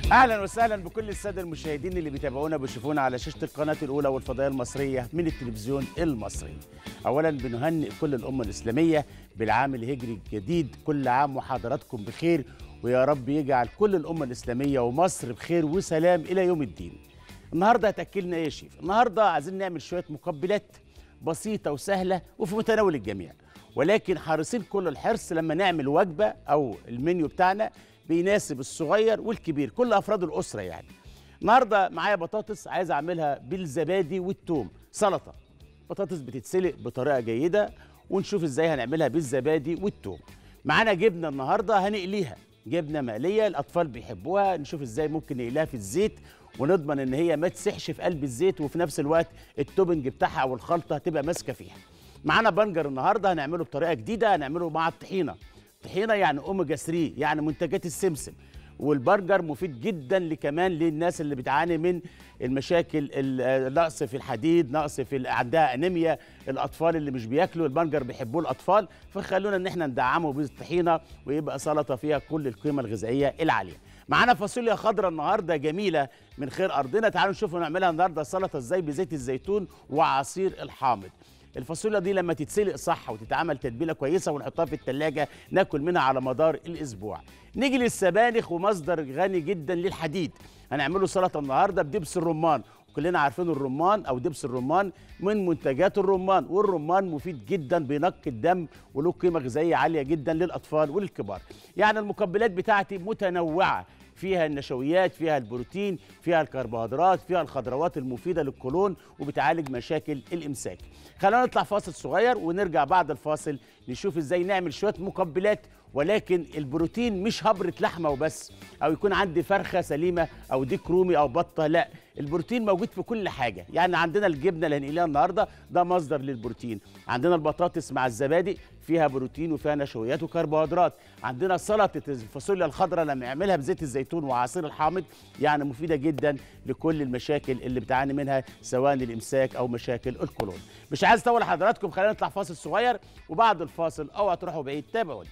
اهلا وسهلا بكل الساده المشاهدين اللي بيتابعونا بيشوفونا على شاشه القناه الاولى والفضائيه المصريه من التلفزيون المصري. اولا بنهنئ كل الامه الاسلاميه بالعام الهجري الجديد، كل عام وحضراتكم بخير ويا رب يجعل كل الامه الاسلاميه ومصر بخير وسلام الى يوم الدين. النهارده هتاكلنا ايه يا شيف؟ النهارده عايزين نعمل شويه مقبلات بسيطه وسهله وفي متناول الجميع. ولكن حريصين كل الحرص لما نعمل وجبه او المنيو بتاعنا بيناسب الصغير والكبير كل افراد الاسره يعني النهارده معايا بطاطس عايز اعملها بالزبادي والثوم سلطه بطاطس بتتسلق بطريقه جيده ونشوف ازاي هنعملها بالزبادي والثوم معانا جبنه النهارده هنقليها جبنه مقليه الاطفال بيحبوها نشوف ازاي ممكن نقليها في الزيت ونضمن ان هي ما تسحش في قلب الزيت وفي نفس الوقت التوبنج بتاعها او الخلطه هتبقى ماسكه فيها معانا بنجر النهارده هنعمله بطريقه جديده هنعمله مع الطحينه طحينه يعني اوميجا 3 يعني منتجات السمسم والبرجر مفيد جدا لكمان للناس اللي بتعاني من المشاكل النقص في الحديد نقص في عندها انيميا الاطفال اللي مش بياكلوا البرجر بيحبوه الاطفال فخلونا ان احنا ندعمه بالطحينه ويبقى سلطه فيها كل القيمه الغذائيه العاليه معانا فاصوليا خضراء النهارده جميله من خير ارضنا تعالوا نشوف نعملها النهارده سلطه ازاي بزيت الزيتون وعصير الحامض الفاصوليا دي لما تتسلق صح وتتعمل تتبيله كويسه ونحطها في التلاجة ناكل منها على مدار الاسبوع نيجي للسبانخ ومصدر غني جدا للحديد هنعمله سلطه النهارده بدبس الرمان كلنا عارفين الرمان او دبس الرمان من منتجات الرمان والرمان مفيد جدا بينقي الدم وله قيمه غذائيه عاليه جدا للاطفال وللكبار يعني المقبلات بتاعتي متنوعه فيها النشويات فيها البروتين فيها الكربوهيدرات فيها الخضروات المفيده للقولون وبتعالج مشاكل الامساك خلينا نطلع فاصل صغير ونرجع بعد الفاصل نشوف ازاي نعمل شويه مقبلات ولكن البروتين مش هبرة لحمة وبس أو يكون عندي فرخة سليمة أو ديك رومي أو بطة لا البروتين موجود في كل حاجة يعني عندنا الجبنة اللي هنقليها النهاردة ده مصدر للبروتين عندنا البطاطس مع الزبادي فيها بروتين وفيها نشويات وكربوهيدرات عندنا سلطة الفاصوليا الخضراء لما نعملها بزيت الزيتون وعصير الحامض يعني مفيدة جدا لكل المشاكل اللي بتعاني منها سواء الإمساك أو مشاكل القولون مش عايز أطول حضراتكم خلينا نطلع فاصل صغير وبعد الفاصل أوعى تروحوا بعيد تابعوني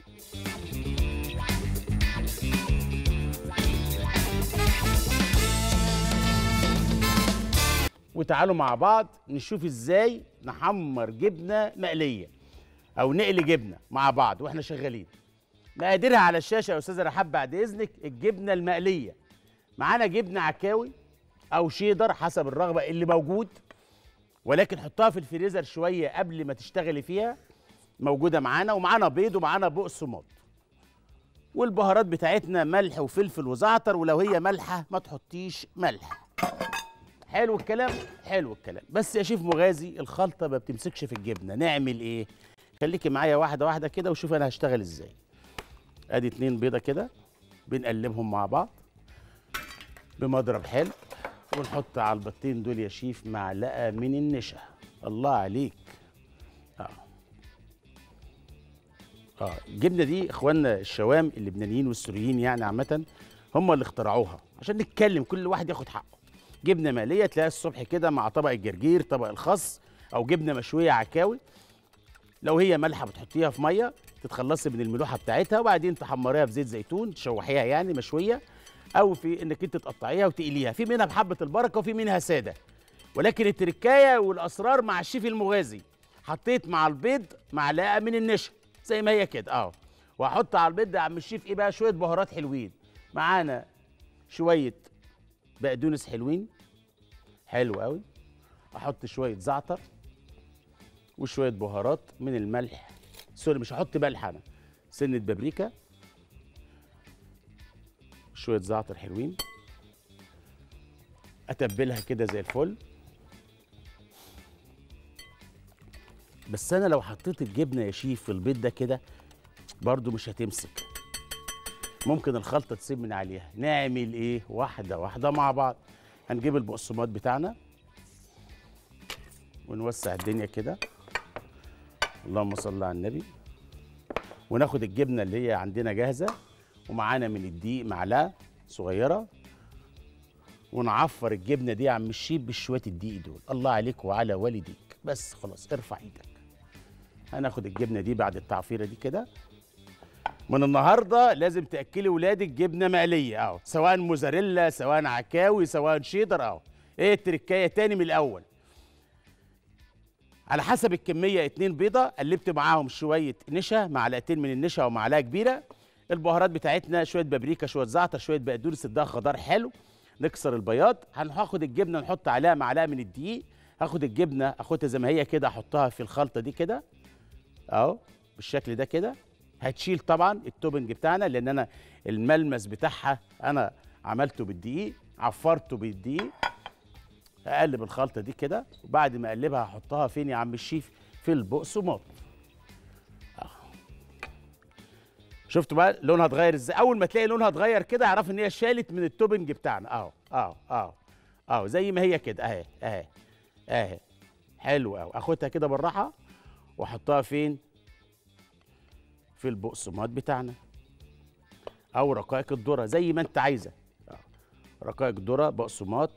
وتعالوا مع بعض نشوف ازاي نحمر جبنه مقليه او نقلي جبنه مع بعض واحنا شغالين مقاديرها على الشاشه يا استاذه رحاب بعد اذنك الجبنه المقليه معانا جبنه عكاوي او شيدر حسب الرغبه اللي موجود ولكن حطها في الفريزر شويه قبل ما تشتغلي فيها موجوده معانا ومعانا بيض ومعانا بقسماط والبهارات بتاعتنا ملح وفلفل وزعتر ولو هي مالحه ما تحطيش ملح حلو الكلام حلو الكلام بس يا شيف مغازي الخلطه ما بتمسكش في الجبنه نعمل ايه خليكي معايا واحده واحده كده وشوف انا هشتغل ازاي ادي اتنين بيضه كده بنقلبهم مع بعض بمضرب حلو ونحط على البطين دول يا شيف معلقه من النشا الله عليك اه اه الجبنه دي اخواننا الشوام اللبنانيين والسوريين يعني عامه هم اللي اخترعوها عشان نتكلم كل واحد ياخد حقه جبنه مقليه تلاقيها الصبح كده مع طبق الجرجير طبق الخس او جبنه مشويه عكاوي لو هي مالحه بتحطيها في ميه تتخلصي من الملوحه بتاعتها وبعدين تحمريها في زيت زيتون تشوحيها يعني مشويه او في انك انت تقطعيها وتقليها في منها بحبه البركه وفي منها ساده ولكن التركايه والاسرار مع الشيف المغازي حطيت مع البيض معلقه من النشا زي ما هي كده اه واحط على البيض ده يا عم الشيف ايه بقى شويه بهارات حلوين معانا شويه بقدونس حلوين حلو قوي احط شويه زعتر وشويه بهارات من الملح سوري مش هحط ملح انا سنه بابريكا شويه زعتر حلوين اتبلها كده زي الفل بس انا لو حطيت الجبنه يا شيف في البيض ده كده برضو مش هتمسك ممكن الخلطه تسيب من عليها نعمل ايه واحده واحده مع بعض هنجيب البقسماط بتاعنا ونوسع الدنيا كده اللهم صل على النبي وناخد الجبنه اللي هي عندنا جاهزه ومعانا من الدقيق معلقه صغيره ونعفر الجبنه دي يا عم الشيب بشويه الدقيق دول الله عليك وعلى والديك بس خلاص ارفع ايدك هناخد الجبنه دي بعد التعفيره دي كده من النهارده لازم تاكلي ولادك جبنه مقليه اهو سواء موزاريلا سواء عكاوي سواء شيدر اهو ايه التركايه تاني من الاول على حسب الكميه اتنين بيضه قلبت معاهم شويه نشا معلقتين من النشا ومعلقه كبيره البهارات بتاعتنا شويه بابريكا شويه زعتر شويه بقدونس ده خضار حلو نكسر البياض هناخد الجبنه نحط عليها معلقه من الدقيق هاخد الجبنه اخدها زي ما هي كده احطها في الخلطه دي كده اهو بالشكل ده كده هتشيل طبعا التوبنج بتاعنا لان انا الملمس بتاعها انا عملته بالدقيق عفرته بالدقيق اقلب الخلطه دي كده وبعد ما اقلبها هحطها فين يا عم الشيف في البقسماط آه. شفتوا بقى لونها اتغير ازاي اول ما تلاقي لونها اتغير كده اعرف ان هي شالت من التوبنج بتاعنا اهو اهو اهو اهو زي ما هي كده اهي اهي اهي حلو قوي اخدها كده بالراحه واحطها فين في البقسماط بتاعنا او رقائق الذره زي ما انت عايزه آه. رقائق ذره بقسماط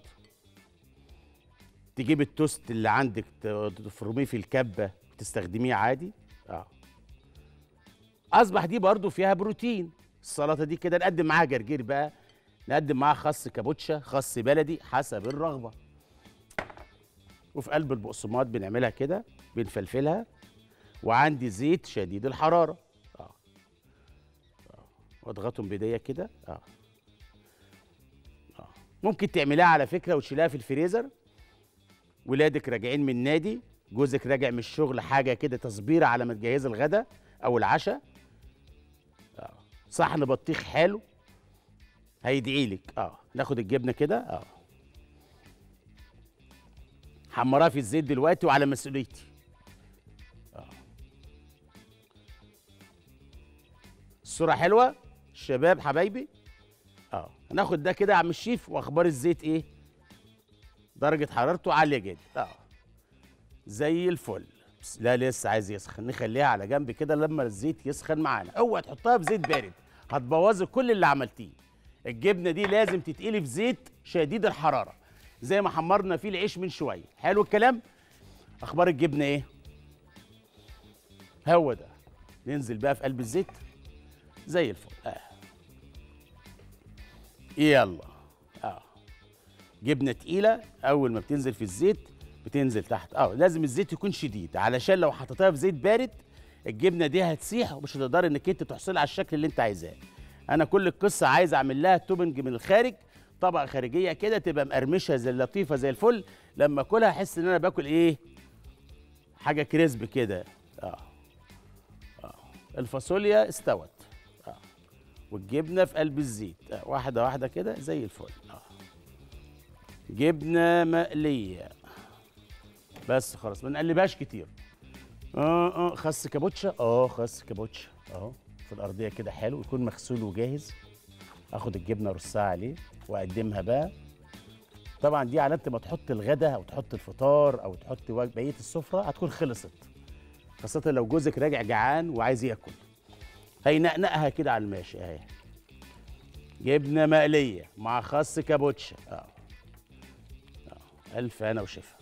تجيب التوست اللي عندك تفرميه في الكبه تستخدميه عادي اه اصبح دي برضو فيها بروتين السلطه دي كده نقدم معاها جرجير بقى نقدم معاها خس كابوتشا خس بلدي حسب الرغبه وفي قلب البقسماط بنعملها كده بنفلفلها وعندي زيت شديد الحراره اه اه واضغطهم بايديا كده اه اه ممكن تعملها على فكره وتشيلها في الفريزر ولادك راجعين من النادي جوزك راجع من الشغل حاجه كده تصبيره على ما تجهز الغدا او العشاء اه صحن بطيخ حلو هيدعي لك اه ناخد الجبنه كده اه حمرها في الزيت دلوقتي وعلى مسؤوليتي اه الصوره حلوه الشباب حبايبي اه هناخد ده كده يا عم الشيف واخبار الزيت ايه درجه حرارته عاليه جدا اه زي الفل بس لا لسه عايز يسخن نخليها على جنب كده لما الزيت يسخن معانا اوعى تحطها في زيت بارد هتبوظي كل اللي عملتيه الجبنه دي لازم تتقلي في زيت شديد الحراره زي ما حمرنا فيه العيش من شويه حلو الكلام اخبار الجبنه ايه هو ده ننزل بقى في قلب الزيت زي الفل اه يلا اه جبنه تقيله اول ما بتنزل في الزيت بتنزل تحت اه لازم الزيت يكون شديد علشان لو حطيتها في زيت بارد الجبنه دي هتسيح ومش هتقدر انك انت تحصلها على الشكل اللي انت عايزاه انا كل القصه عايز اعمل لها توبنج من الخارج طبقه خارجيه كده تبقى مقرمشه زي لطيفه زي الفل لما اكلها احس ان انا باكل ايه حاجه كريسب كده اه اه الفاصوليا استوت اه والجبنه في قلب الزيت آه. واحده واحده كده زي الفل اه جبنه مقليه بس خلاص ما نقلبهاش كتير اه اه خس كابوتشا اه خس كابوتشا اهو في الارضيه كده حلو يكون مغسول وجاهز اخد الجبنه ارصها عليه واقدمها بقى طبعا دي على انت ما تحط الغدا او تحط الفطار او تحط بقيه السفره هتكون خلصت خاصه لو جوزك راجع جعان وعايز ياكل هينقنقها كده على الماشي اهي جبنه مقليه مع خس كابوتشا اه اه الف انا وشفا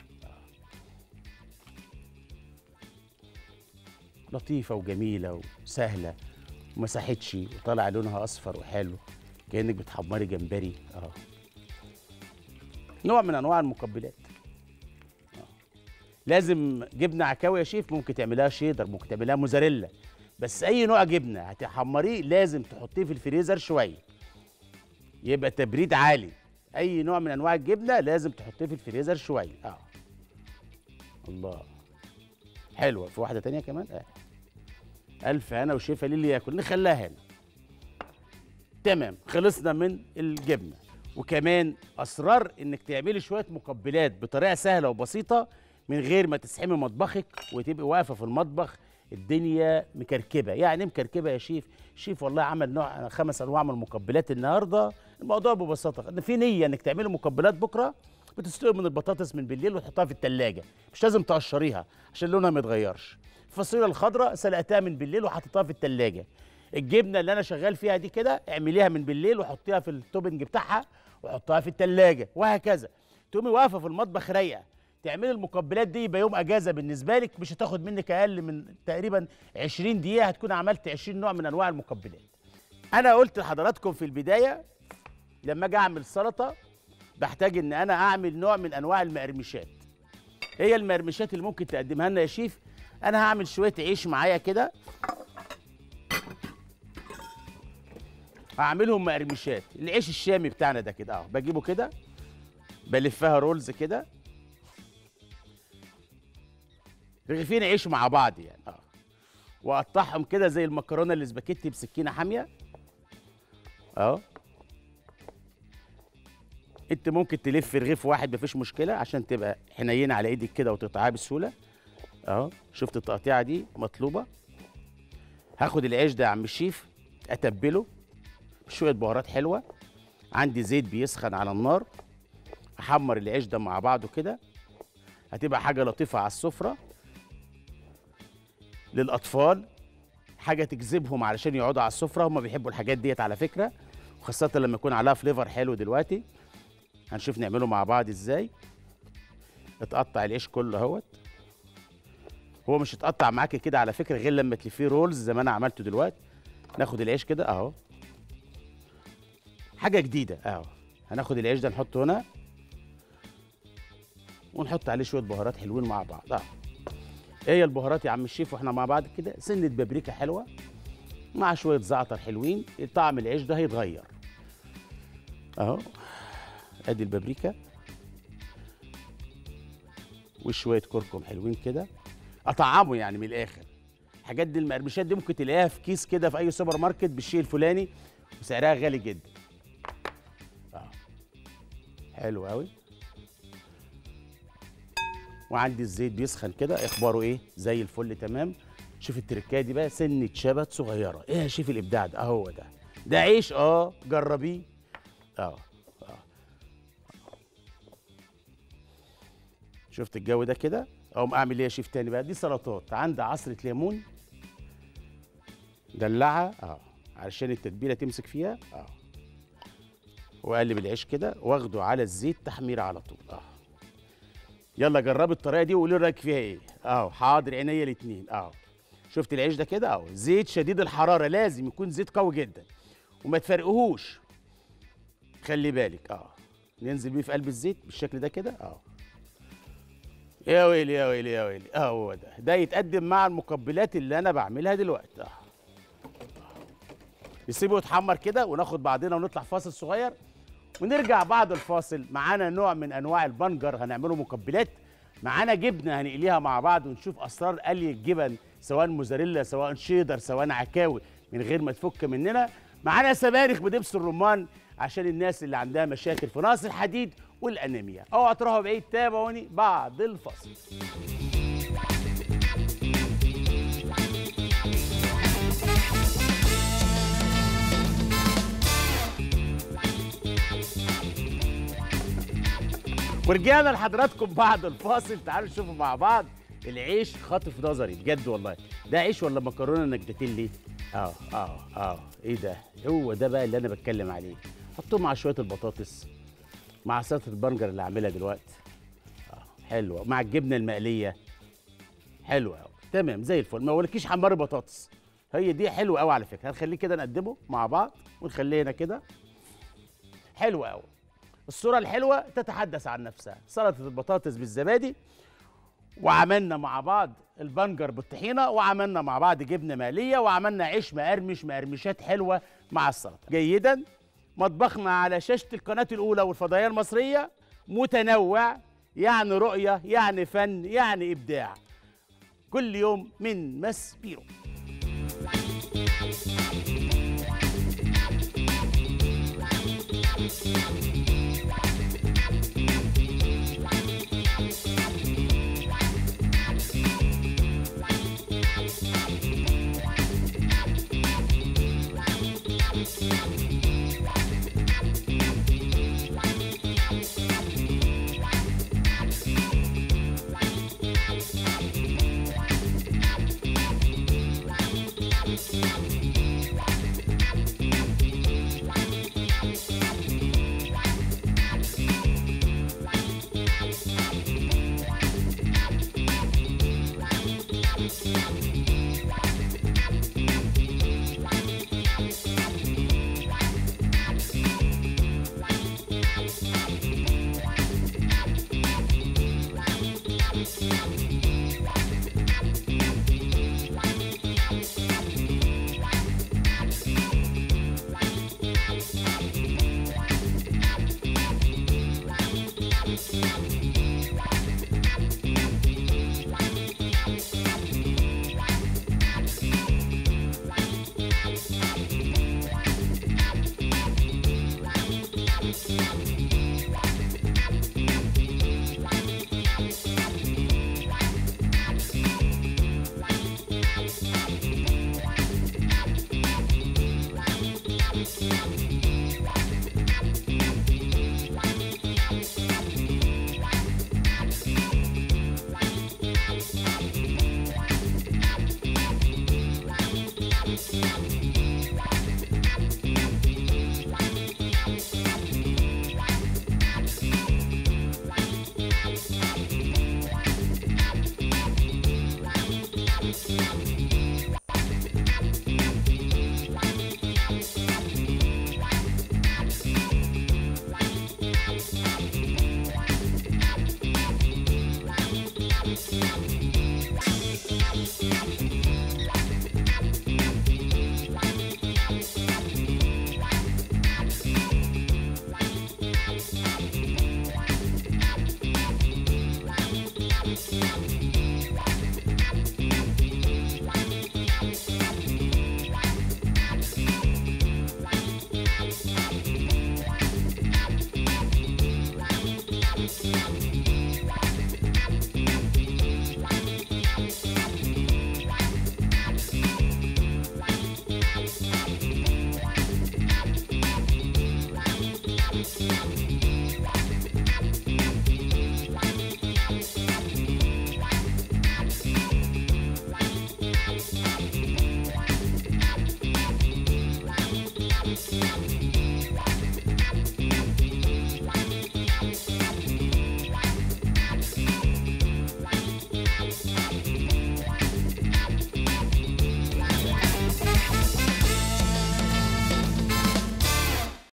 لطيفه وجميله وسهله وما ساحتش وطالع لونها اصفر وحلو كانك بتحمري جمبري اه نوع من انواع المقبلات آه. لازم جبنه عكاوي يا شيف ممكن تعملها شيدر ممكن تعملها موزاريلا بس اي نوع جبنه هتحمريه لازم تحطيه في الفريزر شويه يبقى تبريد عالي اي نوع من انواع الجبنه لازم تحطيه في الفريزر شويه اه الله حلوه في واحده تانية كمان اه الف هنا وشفا للي ياكل نخليها هنا تمام خلصنا من الجبنه وكمان اسرار انك تعملي شويه مقبلات بطريقه سهله وبسيطه من غير ما تسحمي مطبخك وتبقي واقفه في المطبخ الدنيا مكركبه يعني مكركبه يا شيف شيف والله عمل نوع خمس انواع من المقبلات النهارده الموضوع ببساطه ان في نيه انك تعملي مقبلات بكره بتسلقي من البطاطس من بالليل وتحطها في التلاجة مش لازم تقشريها عشان لونها ما يتغيرش الفاصوليا الخضراء سلقتها من بالليل وحطيتها في التلاجة الجبنه اللي انا شغال فيها دي كده اعمليها من بالليل وحطيها في التوبنج بتاعها وحطها في التلاجة وهكذا تقومي واقفه في المطبخ رايقه تعملي المقبلات دي يبقى يوم اجازه بالنسبه لك مش هتاخد منك اقل من تقريبا 20 دقيقه هتكون عملت 20 نوع من انواع المقبلات انا قلت لحضراتكم في البدايه لما اجي اعمل سلطه بحتاج ان انا اعمل نوع من انواع المقرمشات هي المقرمشات اللي ممكن تقدمها لنا يا شيف انا هعمل شويه عيش معايا كده هعملهم مقرمشات العيش الشامي بتاعنا ده كده اهو بجيبه كده بلفها رولز كده رغيفين عيش مع بعض يعني اه واقطعهم كده زي المكرونه الاسباجيتي بسكينه حاميه اهو انت ممكن تلف رغيف واحد مفيش مشكله عشان تبقى حنينه على ايدك كده وتقطعها بسهوله اهو شفت التقطيعه دي مطلوبه هاخد العيش ده يا عم الشيف اتبله بشويه بهارات حلوه عندي زيت بيسخن على النار احمر العيش ده مع بعضه كده هتبقى حاجه لطيفه على السفره للاطفال حاجه تجذبهم علشان يقعدوا على السفره هم بيحبوا الحاجات ديت على فكره وخاصه لما يكون عليها فليفر حلو دلوقتي هنشوف نعمله مع بعض ازاي اتقطع العيش كله اهوت هو مش اتقطع معاكي كده على فكره غير لما تلفيه رولز زي ما انا عملته دلوقتي ناخد العيش كده اهو حاجه جديده اهو هناخد العيش ده نحطه هنا ونحط عليه شويه بهارات حلوين مع بعض اه ايه هي البهارات يا عم الشيف واحنا مع بعض كده سنه بابريكا حلوه مع شويه زعتر حلوين طعم العيش ده هيتغير اهو ادي البابريكا وشويه كركم حلوين كده اطعمه يعني من الاخر الحاجات دي المقرمشات دي ممكن تلاقيها في كيس كده في اي سوبر ماركت بالشيء الفلاني وسعرها غالي جدا اه حلو قوي وعندي الزيت بيسخن كده اخباره ايه زي الفل تمام شوف التركايه دي بقى سنه شبت صغيره ايه يا شيف الابداع ده اهو ده ده عيش اه جربيه اه اه شفت الجو ده كده اقوم اعمل ايه يا شيف تاني بقى دي سلطات عندي عصره ليمون دلعها اه علشان التتبيله تمسك فيها اه واقلب العيش كده واخده على الزيت تحميره على طول اه يلا جربي الطريقه دي وقولي رايك فيها ايه اه حاضر عينيا الاثنين اه شفت العيش ده كده اه زيت شديد الحراره لازم يكون زيت قوي جدا وما تفرقهوش خلي بالك اه ننزل بيه في قلب الزيت بالشكل ده كده اه يا ويلي يا ويلي يا ويلي اه هو ده ده يتقدم مع المقبلات اللي انا بعملها دلوقتي اه نسيبه يتحمر كده وناخد بعضنا ونطلع فاصل صغير ونرجع بعد الفاصل معانا نوع من انواع البنجر هنعمله مقبلات معانا جبنه هنقليها مع بعض ونشوف اسرار قلي الجبن سواء موزاريلا سواء شيدر سواء عكاوي من غير ما تفك مننا معانا سبانخ بدبس الرمان عشان الناس اللي عندها مشاكل في نقص الحديد والانيميا اوعى تروحوا بعيد تابعوني بعد الفاصل ورجعنا لحضراتكم بعد الفاصل تعالوا نشوفوا مع بعض العيش خاطف نظري بجد والله ده عيش ولا مكرونه نجدتين اه اه اه ايه ده هو ده بقى اللي انا بتكلم عليه حطوه مع شويه البطاطس مع سلطه البرجر اللي هعملها دلوقتي اه حلوه مع الجبنه المقليه حلوه قوي تمام زي الفل ما اقولكيش حمار بطاطس هي دي حلوه قوي على فكره هنخليه كده نقدمه مع بعض ونخليه هنا كده حلوه قوي الصورة الحلوة تتحدث عن نفسها سلطة البطاطس بالزبادي وعملنا مع بعض البنجر بالطحينة وعملنا مع بعض جبنة مقلية وعملنا عيش مقرمش مقرمشات حلوة مع السلطة جيدا مطبخنا على شاشة القناة الأولى والفضائية المصرية متنوع يعني رؤية يعني فن يعني إبداع كل يوم من مس بيرو